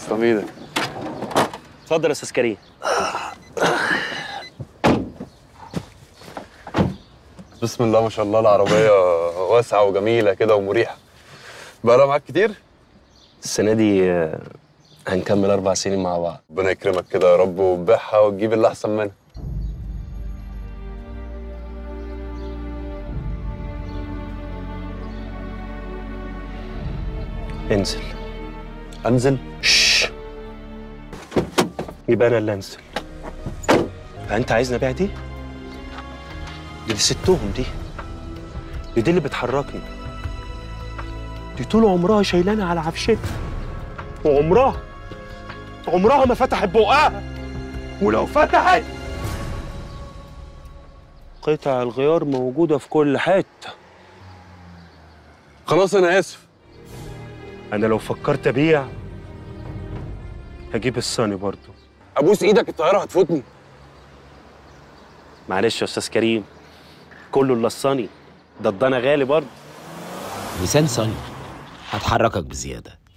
تسلم ايدك اتفضل يا استاذ كريم بسم الله ما شاء الله العربيه واسعه وجميله كده ومريحه بقى معاك كتير السنه دي آه، هنكمل اربع سنين مع بعض ربنا يكرمك كده يا رب وتبيعها وتجيب اللي احسن منها انزل انزل شش يبقى انا اللي انزل انت عايزني ابيع دي دي, دي ستهم دي دي دي اللي بتحركني دي طول عمرها شايلاني على عفشتها وعمرها عمرها ما فتحت بقها ولو فتحت قطع الغيار موجودة في كل حتة خلاص انا اسف أنا لو فكرت أبيع هجيب الصاني برضه ابوس ايدك الطياره هتفوتني معلش يا أستاذ كريم كله إلا الصاني ده الضنا غالي برضه لسان صني هتحركك بزيادة